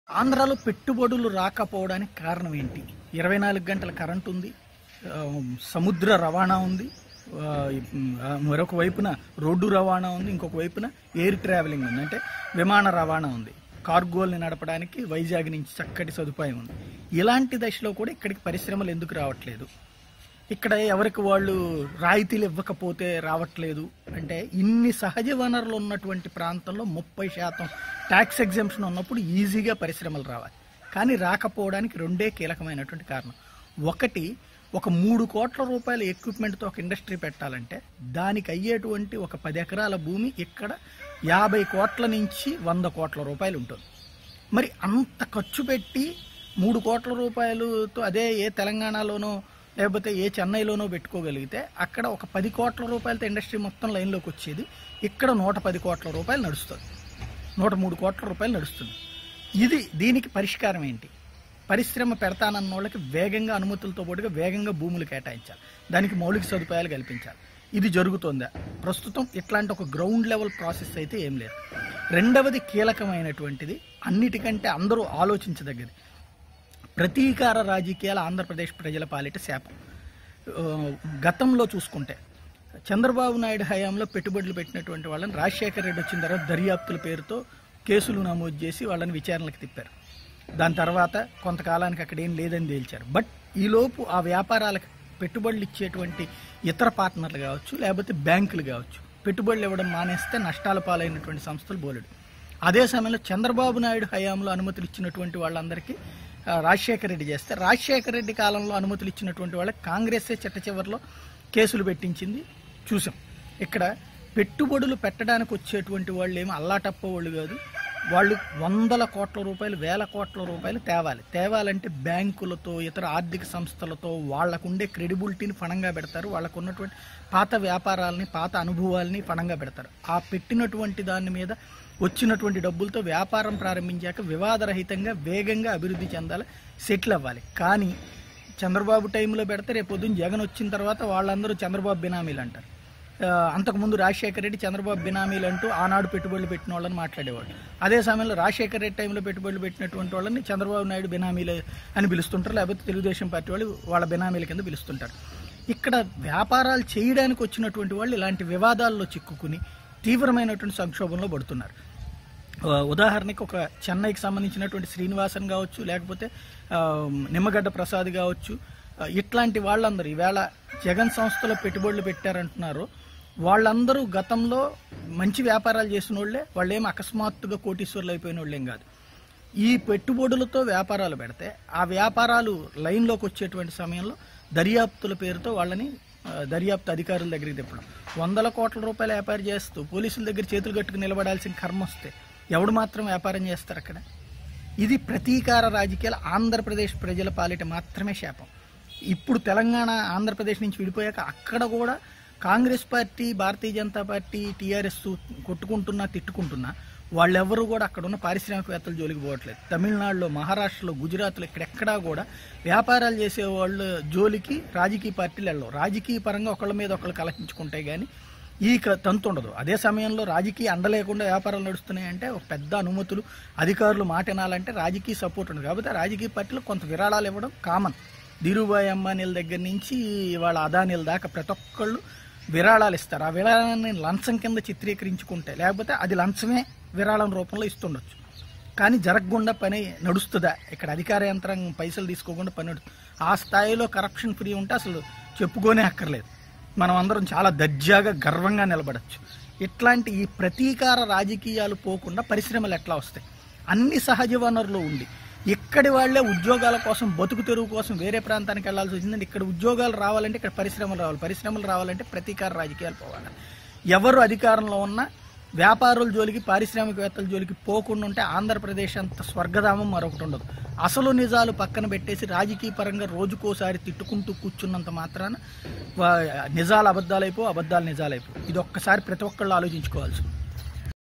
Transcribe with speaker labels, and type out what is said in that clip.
Speaker 1: ఆంధ్రాలో పెట్టుబడులు రాకపోవడానికి కారణం ఏంటి ఇరవై నాలుగు గంటల కరెంట్ ఉంది ఆ, సముద్ర రవాణా ఉంది ఆ, ఆ, మరొక వైపున రోడ్డు రవాణా ఉంది ఇంకొక వైపున ఎయిర్ ట్రావెలింగ్ ఉంది అంటే విమాన రవాణా ఉంది కార్గోల్ని నడపడానికి వైజాగ్ నుంచి చక్కటి సదుపాయం ఉంది ఇలాంటి దశలో కూడా ఇక్కడికి పరిశ్రమలు ఎందుకు రావట్లేదు ఇక్కడ ఎవరికి వాళ్ళు రాయితీలు ఇవ్వకపోతే రావట్లేదు అంటే ఇన్ని సహజ వనరులు ఉన్నటువంటి ప్రాంతంలో ముప్పై శాతం ట్యాక్స్ ఎగ్జామ్షన్ ఉన్నప్పుడు ఈజీగా పరిశ్రమలు రావాలి కానీ రాకపోవడానికి రెండే కీలకమైనటువంటి కారణం ఒకటి ఒక మూడు కోట్ల రూపాయల ఎక్విప్మెంట్తో ఒక ఇండస్ట్రీ పెట్టాలంటే దానికి అయ్యేటువంటి ఒక పది ఎకరాల భూమి ఇక్కడ యాభై కోట్ల నుంచి వంద కోట్ల రూపాయలు ఉంటుంది మరి అంత ఖర్చు పెట్టి మూడు కోట్ల రూపాయలతో అదే ఏ తెలంగాణలోనో లేకపోతే ఏ చెన్నైలోనో పెట్టుకోగలిగితే అక్కడ ఒక పది కోట్ల రూపాయలతో ఇండస్ట్రీ మొత్తం లైన్లోకి వచ్చేది ఇక్కడ నూట పది కోట్ల రూపాయలు నడుస్తుంది నూట మూడు కోట్ల రూపాయలు నడుస్తుంది ఇది దీనికి పరిష్కారం ఏంటి పరిశ్రమ పెడతానన్న వాళ్ళకి వేగంగా అనుమతులతో పాటుగా వేగంగా భూములు కేటాయించాలి దానికి మౌలిక సదుపాయాలు కల్పించాలి ఇది జరుగుతోందా ప్రస్తుతం ఇట్లాంటి ఒక గ్రౌండ్ లెవెల్ ప్రాసెస్ అయితే ఏం లేదు రెండవది కీలకమైనటువంటిది అన్నిటికంటే అందరూ ఆలోచించదగ్గది ప్రతీకార రాజకీయాలు ఆంధ్రప్రదేశ్ ప్రజల పాలిట శాపం ఆ, గతంలో చూసుకుంటే చంద్రబాబు నాయుడు హయాంలో పెట్టుబడులు పెట్టినటువంటి వాళ్ళని రాజశేఖర రెడ్డి వచ్చిన తర్వాత దర్యాప్తుల పేరుతో కేసులు నమోదు చేసి వాళ్ళని విచారణలకు తిప్పారు దాని తర్వాత కొంతకాలానికి అక్కడ ఏం లేదని తేల్చారు బట్ ఈలోపు ఆ వ్యాపారాలకు పెట్టుబడులు ఇచ్చేటువంటి ఇతర పార్ట్నర్లు కావచ్చు లేకపోతే బ్యాంకులు కావచ్చు పెట్టుబడులు ఇవ్వడం మానేస్తే నష్టాల పాలైనటువంటి సంస్థలు బోలెడు అదే సమయంలో చంద్రబాబు నాయుడు హయాంలో అనుమతులు ఇచ్చినటువంటి వాళ్ళందరికీ ఆ, రాజశేఖర రెడ్డి చేస్తే రాజశేఖర రెడ్డి కాలంలో అనుమతులు ఇచ్చినటువంటి వాళ్ళకి కాంగ్రెసే చిట్ట చివరిలో కేసులు పెట్టించింది చూసాం ఇక్కడ పెట్టుబడులు పెట్టడానికి వచ్చేటువంటి వాళ్ళు ఏమి అల్లాటప్ప వాళ్ళు కాదు వాళ్ళు వందల కోట్ల రూపాయలు వేల కోట్ల రూపాయలు తేవాలి తేవాలంటే బ్యాంకులతో ఇతర ఆర్థిక సంస్థలతో వాళ్ళకుండే క్రెడిబిలిటీని ఫణంగా పెడతారు వాళ్ళకు ఉన్నటువంటి పాత వ్యాపారాలని పాత అనుభవాల్ని ఫణంగా పెడతారు ఆ పెట్టినటువంటి దాని మీద వచ్చినటువంటి డబ్బులతో వ్యాపారం ప్రారంభించాక వివాదరహితంగా వేగంగా అభివృద్ధి చెందాలి సెటిల్ అవ్వాలి కానీ చంద్రబాబు టైంలో పెడితే రేపు పొద్దున్న జగన్ వచ్చిన తర్వాత వాళ్ళందరూ చంద్రబాబు బినామీలు అంటారు ఆ, అంతకుముందు రాజశేఖర రెడ్డి చంద్రబాబు బినామీలు అంటూ ఆనాడు పెట్టుబడులు పెట్టిన వాళ్ళని మాట్లాడేవాడు అదే సమయంలో రాజశేఖర రెడ్డి టైంలో పెట్టుబడులు పెట్టినటువంటి వాళ్ళని చంద్రబాబు నాయుడు బినామీలు అని పిలుస్తుంటారు లేకపోతే తెలుగుదేశం పార్టీ వాళ్ళు వాళ్ళ బినామీల కింద పిలుస్తుంటారు ఇక్కడ వ్యాపారాలు చేయడానికి వచ్చినటువంటి వాళ్ళు ఇలాంటి వివాదాల్లో చిక్కుకుని తీవ్రమైనటువంటి సంక్షోభంలో పడుతున్నారు ఆ, ఉదాహరణకి ఒక చెన్నైకి సంబంధించినటువంటి శ్రీనివాసన్ కావచ్చు లేకపోతే ఆ, నిమ్మగడ్డ ప్రసాద్ కావచ్చు ఆ, ఇట్లాంటి వాళ్ళందరూ ఈవేళ జగన్ సంస్థలో పెట్టుబడులు పెట్టారంటున్నారు వాళ్ళందరూ గతంలో మంచి వ్యాపారాలు చేసిన వాళ్ళే వాళ్ళేం అకస్మాత్తుగా కోటీశ్వర్లు అయిపోయిన వాళ్ళేం కాదు ఈ పెట్టుబడులతో వ్యాపారాలు పెడితే ఆ వ్యాపారాలు లైన్లోకి వచ్చేటువంటి సమయంలో దర్యాప్తుల పేరుతో వాళ్ళని ఆ, దర్యాప్తు అధికారుల దగ్గరికి తిప్పడం వందల కోట్ల రూపాయలు వ్యాపారం చేస్తూ పోలీసుల దగ్గర చేతులు కట్టుకుని నిలబడాల్సిన కర్మ వస్తే ఎవడు మాత్రం వ్యాపారం చేస్తారు అక్కడ ఇది ప్రతీకార రాజకీయాలు ఆంధ్రప్రదేశ్ ప్రజల పాలిట మాత్రమే శాపం ఇప్పుడు తెలంగాణ ఆంధ్రప్రదేశ్ నుంచి విడిపోయాక అక్కడ కూడా కాంగ్రెస్ పార్టీ భారతీయ జనతా పార్టీ టీఆర్ఎస్ కొట్టుకుంటున్నా తిట్టుకుంటున్నా వాళ్ళెవరూ కూడా అక్కడ ఉన్న పారిశ్రామికవేత్తల జోలికి పోవట్లేదు తమిళనాడులో మహారాష్ట్రలో గుజరాత్లో ఇక్కడెక్కడా కూడా వ్యాపారాలు చేసే వాళ్ళ జోలికి రాజకీయ పార్టీలు వెళ్ళవు రాజకీయ పరంగా ఒకళ్ళ మీద ఒకళ్ళు కలహించుకుంటాయి కానీ ఈ క- తంతు ఉండదు అదే సమయంలో రాజకీయ అండ లేకుండా వ్యాపారాలు నడుస్తున్నాయంటే ఒక పెద్ద అనుమతులు అధికారులు మాట వినాలంటే రాజకీయ సపోర్ట్ ఉంది కాబట్టి ఆ రాజకీయ పార్టీలు కొంత విరాళాలు ఇవ్వడం కామన్ ధీరుభాయ్ అంబానీల దగ్గర నుంచి వాళ్ళ అదానీల దాకా ప్రతి ఒక్కళ్ళు విరాళాలు ఇస్తారు ఆ విరాళాన్ని లంచం కింద చిత్రీకరించుకుంటే లేకపోతే అది లంచమే విరాళం రూపంలో ఇస్తుండొచ్చు కానీ జరగకుండా పని నడుస్తుందా ఇక్కడ అధికార యంత్రాంగం పైసలు తీసుకోకుండా పని నడుస్తుంది ఆ స్థాయిలో కరప్షన్ ఫ్రీ ఉంటే అసలు చెప్పుకోనే అక్కర్లేదు మనం అందరం చాలా దర్జాగా గర్వంగా నిలబడచ్చు ఇట్లాంటి ఈ ప్రతీకార రాజకీయాలు పోకుండా పరిశ్రమలు ఎట్లా వస్తాయి అన్ని సహజ వనరులు ఉండి ఇక్కడి వాళ్ళే ఉద్యోగాల కోసం బతుకు తెరువు కోసం వేరే ప్రాంతానికి వెళ్లాల్సి వచ్చిందంటే ఇక్కడ ఉద్యోగాలు రావాలంటే ఇక్కడ పరిశ్రమలు రావాలి పరిశ్రమలు రావాలంటే ప్రతీకార రాజకీయాలు పోవాలి ఎవరు అధికారంలో ఉన్నా వ్యాపారుల జోలికి పారిశ్రామికవేత్తల జోలికి పోకుండా ఉంటే ఆంధ్రప్రదేశ్ అంత స్వర్గధామం మరొకటి ఉండదు అసలు నిజాలు పక్కన పెట్టేసి రాజకీయ పరంగా రోజుకోసారి తిట్టుకుంటూ కూర్చున్నంత మాత్రాన వా- నిజాలు అబద్ధాలైపో అబద్ధాలు నిజాలైపో ఇది ఒక్కసారి ప్రతి ఒక్కళ్ళు ఆలోచించుకోవాల్సి ఉంది.